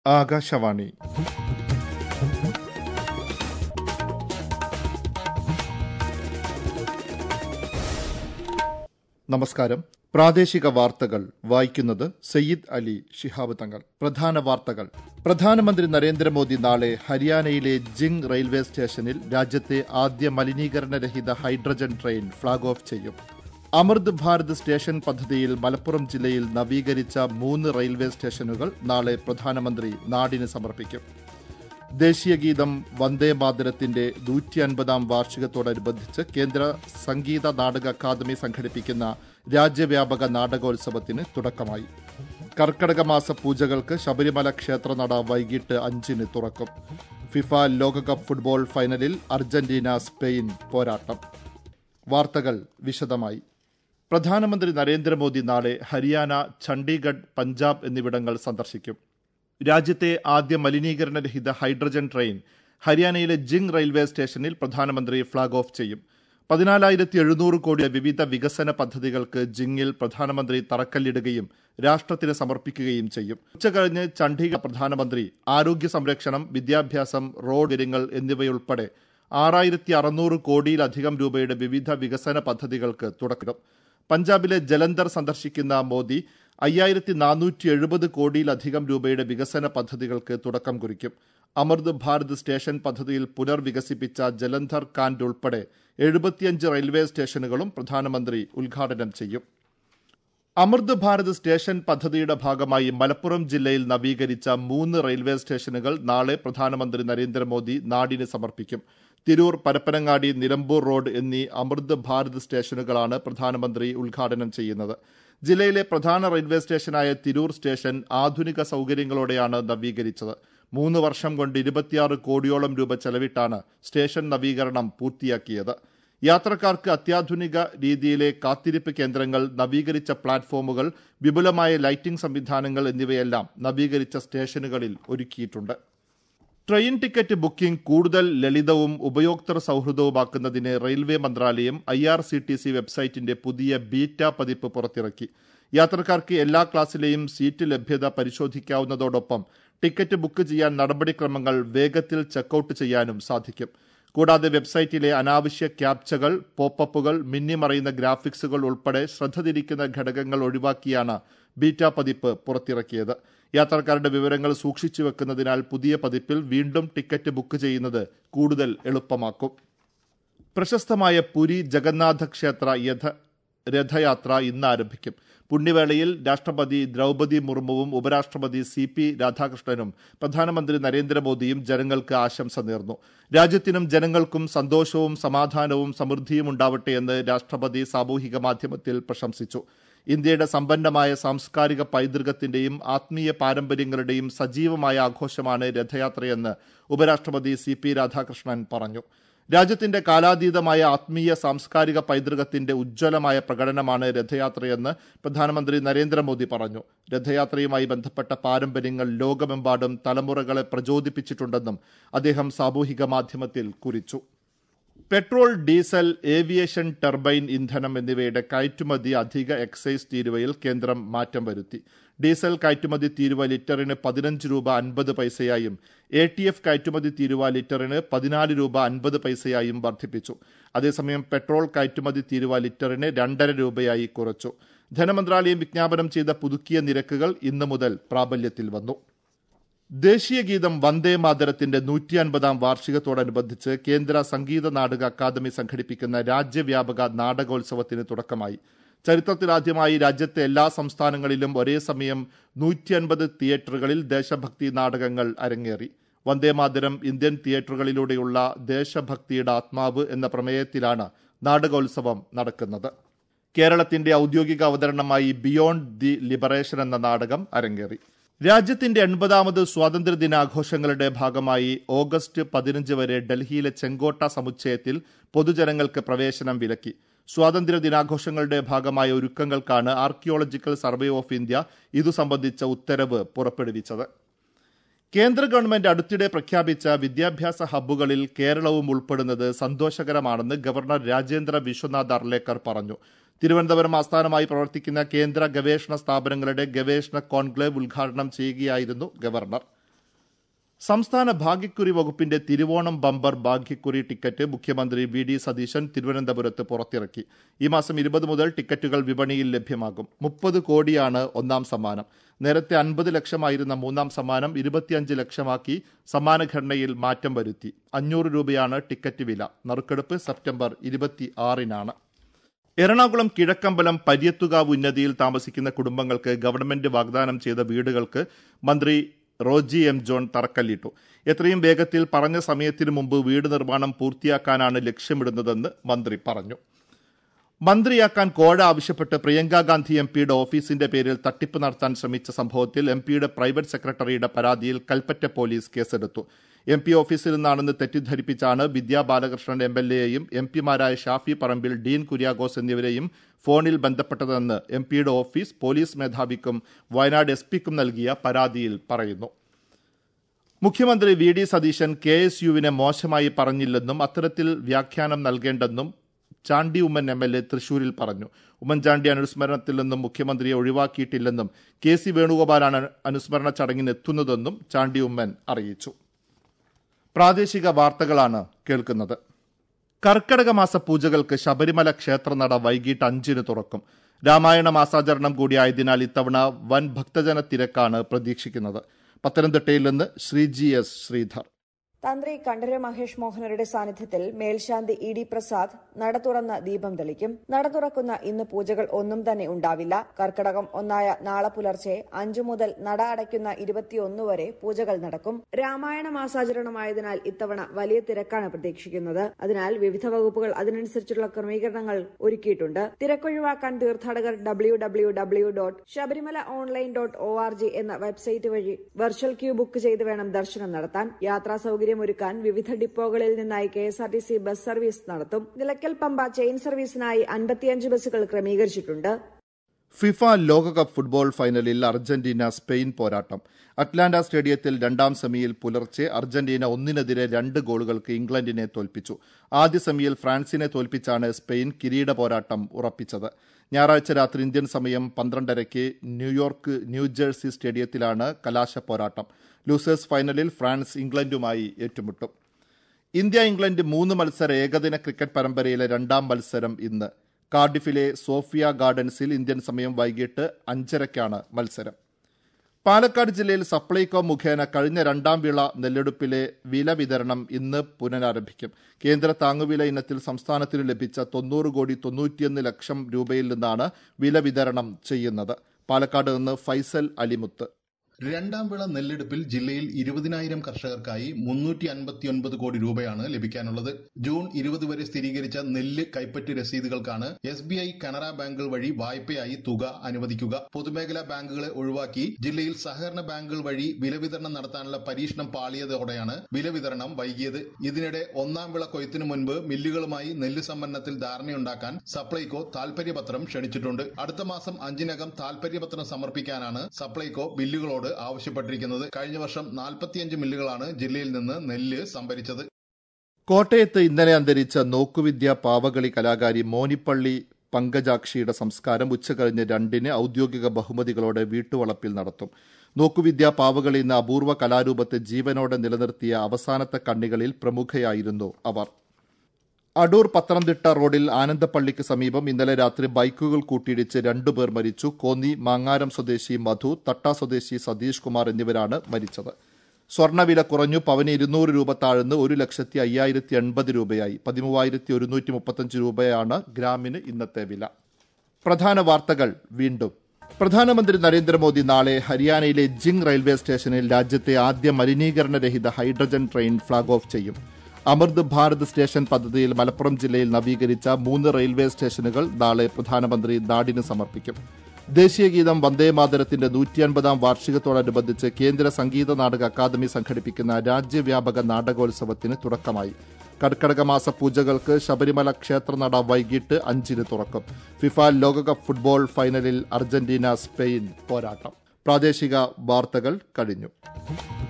ആകാശവാണി നമസ്കാരം പ്രാദേശിക വാർത്തകൾ വായിക്കുന്നത് സയ്യിദ് അലി ശിഹാബ് തങ്ങൾ പ്രധാന വാർത്തകൾ പ്രധാനമന്ത്രി നരേന്ദ്രമോദി നാളെ ഹരിയാനയിലെ ജിങ് റെയിൽവേ സ്റ്റേഷനിൽ രാജ്യത്തെ ആദ്യ മലിനീകരണരഹിത ഹൈഡ്രജൻ ട്രെയിൻ ഫ്ളാഗ് ഓഫ് ചെയ്യും അമൃത് ഭാരത് സ്റ്റേഷൻ പദ്ധതിയിൽ മലപ്പുറം ജില്ലയിൽ നവീകരിച്ച മൂന്ന് റെയിൽവേ സ്റ്റേഷനുകൾ നാളെ പ്രധാനമന്ത്രി നാടിന് സമർപ്പിക്കും ദേശീയഗീതം വന്ദേ മാതരത്തിന്റെ നൂറ്റി അൻപതാം വാർഷികത്തോടനുബന്ധിച്ച് കേന്ദ്ര സംഗീത നാടക അക്കാദമി സംഘടിപ്പിക്കുന്ന രാജ്യവ്യാപക നാടകോത്സവത്തിന് തുടക്കമായി കർക്കടക മാസ പൂജകൾക്ക് ശബരിമല ക്ഷേത്രനട വൈകിട്ട് അഞ്ചിന് തുറക്കും ഫിഫ ലോകകപ്പ് ഫുട്ബോൾ ഫൈനലിൽ അർജന്റീന സ്പെയിൻ പോരാട്ടം വാർത്തകൾ വിശദമായി പ്രധാനമന്ത്രി നരേന്ദ്രമോദി നാളെ ഹരിയാന ചണ്ഡീഗഡ് പഞ്ചാബ് എന്നിവിടങ്ങൾ സന്ദർശിക്കും രാജ്യത്തെ ആദ്യ മലിനീകരണരഹിത ഹൈഡ്രജൻ ട്രെയിൻ ഹരിയാനയിലെ ജിങ് റെയിൽവേ സ്റ്റേഷനിൽ പ്രധാനമന്ത്രി ഫ്ളാഗ് ഓഫ് ചെയ്യും പതിനാലായിരത്തി എഴുന്നൂറ് കോടി വിവിധ വികസന പദ്ധതികൾക്ക് ജിങ്ങിൽ പ്രധാനമന്ത്രി തറക്കല്ലിടുകയും രാഷ്ട്രത്തിന് സമർപ്പിക്കുകയും ചെയ്യും ഉച്ചകഴിഞ്ഞ് ചണ്ഡീഗഡ് പ്രധാനമന്ത്രി ആരോഗ്യ സംരക്ഷണം വിദ്യാഭ്യാസം റോഡ് കാര്യങ്ങൾ എന്നിവയുൾപ്പെടെ ആറായിരത്തി അറുന്നൂറ് കോടിയിലധികം രൂപയുടെ വിവിധ വികസന പദ്ധതികൾക്ക് തുടക്കം പഞ്ചാബിലെ ജലന്ധർ സന്ദർശിക്കുന്ന മോദി അയ്യായിരത്തി നാനൂറ്റി എഴുപത് കോടിയിലധികം രൂപയുടെ വികസന പദ്ധതികൾക്ക് തുടക്കം കുറിക്കും അമൃത് ഭാരത് സ്റ്റേഷൻ പദ്ധതിയിൽ പുനർവികസിപ്പിച്ച ജലന്ധർ കാൻഡ് ഉൾപ്പെടെ എഴുപത്തിയഞ്ച് റെയിൽവേ സ്റ്റേഷനുകളും പ്രധാനമന്ത്രി ഉദ്ഘാടനം ചെയ്യും അമൃത് ഭാരത് സ്റ്റേഷൻ പദ്ധതിയുടെ ഭാഗമായി മലപ്പുറം ജില്ലയിൽ നവീകരിച്ച മൂന്ന് റെയിൽവേ സ്റ്റേഷനുകൾ നാളെ പ്രധാനമന്ത്രി നരേന്ദ്രമോദി നാടിന് സമർപ്പിക്കും തിരൂർ പരപ്പനങ്ങാടി നിലമ്പൂർ റോഡ് എന്നീ അമൃത് ഭാരത് സ്റ്റേഷനുകളാണ് പ്രധാനമന്ത്രി ഉദ്ഘാടനം ചെയ്യുന്നത് ജില്ലയിലെ പ്രധാന റെയിൽവേ സ്റ്റേഷനായ തിരൂർ സ്റ്റേഷൻ ആധുനിക സൗകര്യങ്ങളോടെയാണ് നവീകരിച്ചത് മൂന്ന് വർഷം കൊണ്ട് ഇരുപത്തിയാറ് കോടിയോളം രൂപ ചെലവിട്ടാണ് സ്റ്റേഷൻ നവീകരണം പൂർത്തിയാക്കിയത് യാത്രക്കാർക്ക് അത്യാധുനിക രീതിയിലെ കാത്തിരിപ്പ് കേന്ദ്രങ്ങൾ നവീകരിച്ച പ്ലാറ്റ്ഫോമുകൾ വിപുലമായ ലൈറ്റിംഗ് സംവിധാനങ്ങൾ എന്നിവയെല്ലാം നവീകരിച്ച സ്റ്റേഷനുകളിൽ ഒരുക്കിയിട്ടുണ്ട് ട്രെയിൻ ടിക്കറ്റ് ബുക്കിംഗ് കൂടുതൽ ലളിതവും ഉപയോക്തൃ സൗഹൃദവുമാക്കുന്നതിന് റെയിൽവേ മന്ത്രാലയം I R C T C വെബ്സൈറ്റിന്റെ പുതിയ ബീറ്റ പതിപ്പ് പുറത്തിറക്കി യാത്രക്കാർക്ക് എല്ലാ ക്ലാസ്സിലെയും സീറ്റ് ലഭ്യത പരിശോധിക്കാവുന്നതോടൊപ്പം ടിക്കറ്റ് ബുക്ക് ചെയ്യാൻ നടപടിക്രമങ്ങൾ വേഗത്തിൽ ചെക്കൌട്ട് ചെയ്യാനും സാധിക്കും കൂടാതെ വെബ്സൈറ്റിലെ അനാവശ്യ ക്യാപ്ചകൾ പോപ്പപ്പുകൾ മിന്നിമറയുന്ന ഗ്രാഫിക്സുകൾ ഉൾപ്പെടെ ശ്രദ്ധ തിരിക്കുന്ന ഘടകങ്ങൾ ഒഴിവാക്കിയാണ് ബീറ്റ പതിപ്പ് പുറത്തിറക്കിയത് യാത്രക്കാരുടെ വിവരങ്ങൾ സൂക്ഷിച്ചു വെക്കുന്നതിനാൽ പുതിയ പതിപ്പിൽ വീണ്ടും ടിക്കറ്റ് ബുക്ക് ചെയ്യുന്നത് കൂടുതൽ എളുപ്പമാക്കും പ്രശസ്തമായ പുരി ജഗന്നാഥ ക്ഷേത്ര യഥ രഥയാത്ര ഇന്ന് ആരംഭിക്കും പുണ്യവേളയിൽ രാഷ്ട്രപതി ദ്രൗപതി മുർമുവും ഉപരാഷ്ട്രപതി സി പി രാധാകൃഷ്ണനും പ്രധാനമന്ത്രി നരേന്ദ്രമോദിയും ജനങ്ങൾക്ക് ആശംസ നേർന്നു രാജ്യത്തിനും ജനങ്ങൾക്കും സന്തോഷവും സമാധാനവും സമൃദ്ധിയും ഉണ്ടാവട്ടെ എന്ന് രാഷ്ട്രപതി സാമൂഹിക മാധ്യമത്തിൽ പ്രശംസിച്ചു ഇന്ത്യയുടെ സമ്പന്നമായ സാംസ്കാരിക പൈതൃകത്തിന്റെയും ആത്മീയ പാരമ്പര്യങ്ങളുടെയും സജീവമായ ആഘോഷമാണ് രഥയാത്രയെന്ന് ഉപരാഷ്ട്രപതി സി പി രാധാകൃഷ്ണൻ പറഞ്ഞു രാജ്യത്തിന്റെ കാലാതീതമായ ആത്മീയ സാംസ്കാരിക പൈതൃകത്തിന്റെ ഉജ്ജ്വലമായ പ്രകടനമാണ് രഥയാത്രയെന്ന് പ്രധാനമന്ത്രി നരേന്ദ്രമോദി പറഞ്ഞു രഥയാത്രയുമായി ബന്ധപ്പെട്ട പാരമ്പര്യങ്ങൾ ലോകമെമ്പാടും തലമുറകളെ പ്രചോദിപ്പിച്ചിട്ടുണ്ടെന്നും അദ്ദേഹം സാമൂഹിക മാധ്യമത്തിൽ കുറിച്ചു പെട്രോൾ ഡീസൽ ഏവിയേഷൻ ടർബൈൻ ഇന്ധനം എന്നിവയുടെ കയറ്റുമതി അധിക എക്സൈസ് തീരുവയിൽ കേന്ദ്രം മാറ്റം വരുത്തി ഡീസൽ കയറ്റുമതി തീരുവ ലിറ്ററിന് പതിനഞ്ച് രൂപ അൻപത് പൈസയായും എ ടി എഫ് കയറ്റുമതി തീരുവ ലിറ്ററിന് പതിനാല് രൂപ അൻപത് പൈസയായും വർദ്ധിപ്പിച്ചു അതേസമയം പെട്രോൾ കയറ്റുമതി തീരുവ ലിറ്ററിന് രണ്ടര രൂപയായി കുറച്ചു ധനമന്ത്രാലയം വിജ്ഞാപനം ചെയ്ത പുതുക്കിയ നിരക്കുകൾ ഇന്നു മുതൽ പ്രാബല്യത്തിൽ വന്നു ദേശീയഗീതം വന്ദേ മാതരത്തിന്റെ നൂറ്റി അൻപതാം വാർഷികത്തോടനുബന്ധിച്ച് കേന്ദ്ര സംഗീത നാടക അക്കാദമി സംഘടിപ്പിക്കുന്ന രാജ്യവ്യാപക നാടകോത്സവത്തിന് തുടക്കമായി ചരിത്രത്തിലാദ്യമായി രാജ്യത്തെ എല്ലാ സംസ്ഥാനങ്ങളിലും ഒരേ സമയം നൂറ്റി അൻപത് തിയേറ്ററുകളിൽ ദേശഭക്തി നാടകങ്ങൾ അരങ്ങേറി വന്ദേമാതരം ഇന്ത്യൻ തിയേറ്ററുകളിലൂടെയുള്ള ദേശഭക്തിയുടെ ആത്മാവ് എന്ന പ്രമേയത്തിലാണ് നാടകോത്സവം നടക്കുന്നത് കേരളത്തിന്റെ ഔദ്യോഗിക അവതരണമായി ബിയോണ്ട് ദി ലിബറേഷൻ എന്ന നാടകം അരങ്ങേറി രാജ്യത്തിന്റെ എൺപതാമത് സ്വാതന്ത്ര്യ ദിനാഘോഷങ്ങളുടെ ഭാഗമായി ഓഗസ്റ്റ് പതിനഞ്ച് വരെ ഡൽഹിയിലെ ചെങ്കോട്ട സമുച്ചയത്തിൽ പൊതുജനങ്ങൾക്ക് പ്രവേശനം വിലക്കി സ്വാതന്ത്ര്യ ദിനാഘോഷങ്ങളുടെ ഭാഗമായ ഒരുക്കങ്ങൾക്കാണ് ആർക്കിയോളജിക്കൽ സർവേ ഓഫ് ഇന്ത്യ ഇതു സംബന്ധിച്ച ഉത്തരവ് പുറപ്പെടുവിച്ചത് കേന്ദ്ര ഗവൺമെന്റ് അടുത്തിടെ പ്രഖ്യാപിച്ച വിദ്യാഭ്യാസ ഹബ്ബുകളിൽ കേരളവും ഉൾപ്പെടുന്നത് സന്തോഷകരമാണെന്ന് ഗവർണർ രാജേന്ദ്ര വിശ്വനാഥ് അർലേക്കർ പറഞ്ഞു തിരുവനന്തപുരം ആസ്ഥാനമായി പ്രവർത്തിക്കുന്ന കേന്ദ്ര ഗവേഷണ സ്ഥാപനങ്ങളുടെ ഗവേഷണ കോൺക്ലേവ് ഉദ്ഘാടനം ചെയ്യുകയായിരുന്നു ഗവർണർ സംസ്ഥാന ഭാഗ്യക്കുറി വകുപ്പിന്റെ തിരുവോണം ബമ്പർ ഭാഗ്യക്കുറി ടിക്കറ്റ് മുഖ്യമന്ത്രി വി ഡി സതീശൻ തിരുവനന്തപുരത്ത് പുറത്തിറക്കി ഈ മാസം ഇരുപത് മുതൽ ടിക്കറ്റുകൾ വിപണിയിൽ ലഭ്യമാകും മുപ്പത് കോടിയാണ് ഒന്നാം സമ്മാനം നേരത്തെ അൻപത് ലക്ഷമായിരുന്ന മൂന്നാം സമ്മാനം ഇരുപത്തിയഞ്ച് ലക്ഷമാക്കി സമ്മാനഘടനയിൽ മാറ്റം വരുത്തി അഞ്ഞൂറ് രൂപയാണ് ടിക്കറ്റ് വില നറുക്കെടുപ്പ് സെപ്റ്റംബർ ഇരുപത്തി ആറിനാണ് എറണാകുളം കിഴക്കമ്പലം പര്യത്തുകാവ് ഉന്നതിയിൽ താമസിക്കുന്ന കുടുംബങ്ങൾക്ക് ഗവൺമെന്റ് വാഗ്ദാനം ചെയ്ത വീടുകൾക്ക് മന്ത്രി റോജി എം ജോൺ തറക്കല്ലിട്ടു എത്രയും വേഗത്തിൽ പറഞ്ഞ സമയത്തിനു മുമ്പ് വീട് നിർമ്മാണം പൂർത്തിയാക്കാനാണ് ലക്ഷ്യമിടുന്നതെന്ന് മന്ത്രി പറഞ്ഞു മന്ത്രിയാക്കാൻ കോഴ ആവശ്യപ്പെട്ട് പ്രിയങ്ക ഗാന്ധി എം പിയുടെ ഓഫീസിന്റെ പേരിൽ തട്ടിപ്പ് നടത്താൻ ശ്രമിച്ച സംഭവത്തിൽ എം പിയുടെ പ്രൈവറ്റ് സെക്രട്ടറിയുടെ പരാതിയിൽ കൽപ്പറ്റ പോലീസ് കേസെടുത്തു എം പി ഓഫീസിൽ നിന്നാണെന്ന് തെറ്റിദ്ധരിപ്പിച്ചാണ് വിദ്യാ ബാലകൃഷ്ണൻ എം എൽ എയെയും എം പിമാരായ ഷാഫി പറമ്പിൽ ഡീൻ കുര്യാഗോസ് എന്നിവരെയും ഫോണിൽ ബന്ധപ്പെട്ടതെന്ന് എം പിയുടെ ഓഫീസ് പോലീസ് മേധാവിക്കും വയനാട് എസ് പിക്കും നൽകിയ പരാതിയിൽ പറയുന്നു മുഖ്യമന്ത്രി V D Satheesan K S യുവിനെ മോശമായി പറഞ്ഞില്ലെന്നും അത്തരത്തിൽ വ്യാഖ്യാനം നൽകേണ്ടെന്നും Chandy Oommen M L A തൃശൂരിൽ പറഞ്ഞു ഉമ്മൻചാണ്ടി അനുസ്മരണത്തിൽ നിന്നും മുഖ്യമന്ത്രിയെ ഒഴിവാക്കിയിട്ടില്ലെന്നും കെ സി വേണുഗോപാലാണ് അനുസ്മരണ ചടങ്ങിന് എത്തുന്നതെന്നും ചാണ്ടി ഉമ്മൻ അറിയിച്ചു പ്രാദേശിക വാർത്തകളാണ് കേൾക്കുന്നത് കർക്കടക മാസ പൂജകൾക്ക് ശബരിമല ക്ഷേത്രനട വൈകിട്ട് അഞ്ചിന് തുറക്കും രാമായണ മാസാചരണം കൂടിയായതിനാൽ ഇത്തവണ വൻ ഭക്തജന തിരക്കാണ് പ്രതീക്ഷിക്കുന്നത് പത്തനംതിട്ടയിൽ നിന്ന് ശ്രീജി എസ് ശ്രീധർ തന്ത്രി കണ്ഠര മഹേഷ് മോഹനരുടെ സാന്നിധ്യത്തിൽ മേൽശാന്തി ഇ ഡി പ്രസാദ് നട തുറന്ന് ദീപം തെളിക്കും നട തുറക്കുന്ന ഇന്ന് പൂജകൾ ഒന്നും തന്നെ ഉണ്ടാവില്ല കർക്കടകം ഒന്നായ നാളെ പുലർച്ചെ അഞ്ചു മുതൽ നട അടയ്ക്കുന്ന ഇരുപത്തിയൊന്ന് വരെ പൂജകൾ നടക്കും രാമായണ മാസാചരണമായതിനാൽ ഇത്തവണ വലിയ തിരക്കാണ് പ്രതീക്ഷിക്കുന്നത് അതിനാൽ വിവിധ വകുപ്പുകൾ അതിനനുസരിച്ചുള്ള ക്രമീകരണങ്ങൾ ഒരുക്കിയിട്ടുണ്ട് തിരക്കൊഴിവാക്കാൻ തീർത്ഥാടകർ W W W dot Sabarimala online dot O R G എന്ന വെബ്സൈറ്റ് വഴി വെർച്വൽ ക്യൂ ബുക്ക് ചെയ്ത് വേണം ദർശനം നടത്താൻ യാത്രാ സൌകര്യമൊരുക്കാൻ വിവിധ ഡിപ്പോകളിൽ നിന്നായി K S R T C bus service നടത്തും നിലയ്ക്കൽ പമ്പ ചെയിൻ സർവീസിനായി അൻപത്തിയഞ്ച് ബസ്സുകൾ ക്രമീകരിച്ചിട്ടുണ്ട് ഫിഫ ലോകകപ്പ് ഫുട്ബോൾ ഫൈനലിൽ അർജന്റീന സ്പെയിൻ പോരാട്ടം അറ്റ്ലാന്റ സ്റ്റേഡിയത്തിൽ രണ്ടാം സെമിയിൽ പുലർച്ചെ അർജന്റീന ഒന്നിനെതിരെ രണ്ട് ഗോളുകൾക്ക് ഇംഗ്ലണ്ടിനെ തോൽപ്പിച്ചു ആദ്യ സെമിയിൽ ഫ്രാൻസിനെ തോൽപ്പിച്ചാണ് സ്പെയിൻ കിരീട പോരാട്ടം ഉറപ്പിച്ചത് ഞായറാഴ്ച രാത്രി ഇന്ത്യൻ സമയം പന്ത്രണ്ടരയ്ക്ക് ന്യൂയോർക്ക് ന്യൂജേഴ്സി സ്റ്റേഡിയത്തിലാണ് കലാശ പോരാട്ടം ലൂസേഴ്സ് ഫൈനലിൽ ഫ്രാൻസ് ഇംഗ്ലണ്ടുമായി ഏറ്റുമുട്ടും ഇന്ത്യ ഇംഗ്ലണ്ട് മൂന്ന് മത്സര ഏകദിന ക്രിക്കറ്റ് പരമ്പരയിലെ രണ്ടാം മത്സരം ഇന്ന് കാർഡിഫിലെ സോഫിയ ഗാർഡൻസിൽ ഇന്ത്യൻ സമയം വൈകിട്ട് അഞ്ചരയ്ക്കാണ് മത്സരം പാലക്കാട് ജില്ലയിൽ സപ്ലൈകോ മുഖേന കഴിഞ്ഞ രണ്ടാം വിള നെല്ലെടുപ്പിലെ വില വിതരണം ഇന്ന് പുനരാരംഭിക്കും കേന്ദ്ര താങ്ങുവില ഇനത്തിൽ സംസ്ഥാനത്തിന് ലഭിച്ച തൊണ്ണൂറ് കോടി തൊണ്ണൂറ്റിയൊന്ന് ലക്ഷം രൂപയിൽ നിന്നാണ് വില വിതരണം ചെയ്യുന്നത് പാലക്കാട് നിന്ന് ഫൈസൽ അലിമുത്ത് രണ്ടാം വിള നെല്ലെടുപ്പിൽ ജില്ലയിൽ ഇരുപതിനായിരം കർഷകർക്കായി മുന്നൂറ്റി അൻപത്തിയൊൻപത് കോടി രൂപയാണ് ലഭിക്കാനുള്ളത് ജൂൺ ഇരുപത് വരെ സ്ഥിരീകരിച്ച നെല്ല് കൈപ്പറ്റ് രസീതുകൾക്കാണ് എസ് ബി ഐ കനറ ബാങ്കുകൾ വഴി വായ്പയായി തുക അനുവദിക്കുക പൊതുമേഖലാ ബാങ്കുകളെ ഒഴിവാക്കി ജില്ലയിൽ സഹകരണ ബാങ്കുകൾ വഴി വില വിതരണം നടത്താനുള്ള പരീക്ഷണം പാളിയതോടെയാണ് വില വിതരണം വൈകിയത് ഇതിനിടെ ഒന്നാം വിള കൊയ്ത്തിനു മുൻപ് മില്ലുകളുമായി നെല്ല് സംഭരണത്തിൽ ധാരണയുണ്ടാക്കാൻ സപ്ലൈകോ താൽപര്യപത്രം ക്ഷണിച്ചിട്ടുണ്ട് അടുത്ത മാസം അഞ്ചിനകം താൽപര്യപത്രം സമർപ്പിക്കാനാണ് സപ്ലൈകോ ബില്ലുകളോട് ആവശ്യപ്പെട്ടിരിക്കുന്നത് കഴിഞ്ഞ വർഷം നാൽപ്പത്തിയഞ്ച് മില്ലുകളാണ് ജില്ലയിൽ നിന്ന് നെല്ല് സംഭരിച്ചത് കോട്ടയത്ത് ഇന്നലെ അന്തരിച്ച നോക്കുവിദ്യ പാവകളി കലാകാരി മോനിപ്പള്ളി പങ്കജാക്ഷിയുടെ സംസ്കാരം ഉച്ചകഴിഞ്ഞ് രണ്ടിന് ഔദ്യോഗിക ബഹുമതികളോടെ വീട്ടുവളപ്പിൽ നടത്തും നോക്കുവിദ്യ പാവകളി എന്ന അപൂർവ കലാരൂപത്തെ ജീവനോടെ നിലനിർത്തിയ അവസാനത്തെ കണ്ണികളിൽ പ്രമുഖയായിരുന്നു അവർ അടൂർ പത്തനംതിട്ട റോഡിൽ ആനന്ദപ്പള്ളിക്ക് സമീപം ഇന്നലെ രാത്രി ബൈക്കുകൾ കൂട്ടിയിടിച്ച് രണ്ടുപേർ മരിച്ചു കോന്നി മാങ്ങാരം സ്വദേശി മധു തട്ട സ്വദേശി സതീഷ് കുമാർ എന്നിവരാണ് മരിച്ചത് സ്വർണ്ണവില കുറഞ്ഞു പവന് ഇരുന്നൂറ് രൂപ താഴ്ന്ന് ഒരു ലക്ഷത്തി അയ്യായിരത്തി എൺപത് രൂപയായി പതിമൂവായിരത്തി ഒരുന്നൂറ്റി മുപ്പത്തഞ്ച് രൂപയാണ് ഗ്രാമിന് ഇന്നത്തെ വില പ്രധാന വാർത്തകൾ വീണ്ടും പ്രധാനമന്ത്രി നരേന്ദ്രമോദി നാളെ ഹരിയാനയിലെ ജിങ് റെയിൽവേ സ്റ്റേഷനിൽ രാജ്യത്തെ ആദ്യ മലിനീകരണരഹിത ഹൈഡ്രജൻ ട്രെയിൻ ഫ്ളാഗ് ഓഫ് ചെയ്യും അമൃത് ഭാരത് സ്റ്റേഷൻ പദ്ധതിയിൽ മലപ്പുറം ജില്ലയിൽ നവീകരിച്ച മൂന്ന് റെയിൽവേ സ്റ്റേഷനുകൾ നാളെ പ്രധാനമന്ത്രി നാടിന് സമർപ്പിക്കും ദേശീയഗീതം വന്ദേമാതരത്തിന്റെ നൂറ്റി അൻപതാം വാർഷികത്തോടനുബന്ധിച്ച് കേന്ദ്ര സംഗീത നാടക അക്കാദമി സംഘടിപ്പിക്കുന്ന രാജ്യവ്യാപക നാടകോത്സവത്തിന് തുടക്കമായി കർക്കടക മാസ പൂജകൾക്ക് ശബരിമല ക്ഷേത്രനട വൈകിട്ട് അഞ്ചിന് തുറക്കും ഫിഫ ലോകകപ്പ് ഫുട്ബോൾ ഫൈനലിൽ അർജന്റീന സ്പെയിൻ പോരാട്ടം പ്രാദേശിക വാർത്തകൾ കഴിഞ്ഞു